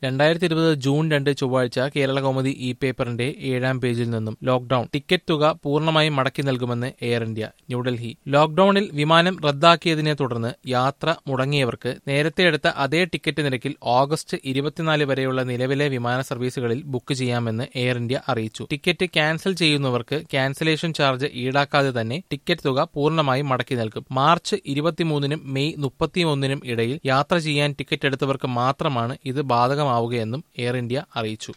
രണ്ടായിരത്തി ഇരുപത് ജൂൺ രണ്ട് ചൊവ്വാഴ്ച കേരള കൗമുദി ഇ പേപ്പറിന്റെ ഏഴാം പേജിൽ നിന്നും ലോക്ഡൌൺ ടിക്കറ്റ് തുക പൂർണ്ണമായും മടക്കി നൽകുമെന്ന് എയർ ഇന്ത്യ ന്യൂഡൽഹി ലോക്ഡൌണിൽ വിമാനം റദ്ദാക്കിയതിനെ തുടർന്ന് യാത്ര മുടങ്ങിയവർക്ക് നേരത്തെ എടുത്ത അതേ ടിക്കറ്റ് നിരക്കിൽ ഓഗസ്റ്റ് ഇരുപത്തിനാല് വരെയുള്ള നിലവിലെ വിമാന സർവീസുകളിൽ ബുക്ക് ചെയ്യാമെന്ന് എയർ ഇന്ത്യ അറിയിച്ചു ടിക്കറ്റ് ക്യാൻസൽ ചെയ്യുന്നവർക്ക് ക്യാൻസലേഷൻ ചാർജ് ഈടാക്കാതെ തന്നെ ടിക്കറ്റ് തുക പൂർണ്ണമായും മടക്കി നൽകും മാർച്ച് ഇരുപത്തിമൂന്നിനും മെയ് മുപ്പത്തിയൊന്നിനും ഇടയിൽ യാത്ര ചെയ്യാൻ ടിക്കറ്റ് എടുത്തവർക്ക് മാത്രമാണ് ഇത് ബാധകമാവുകയെന്നും എയർ ഇന്ത്യ അറിയിച്ചു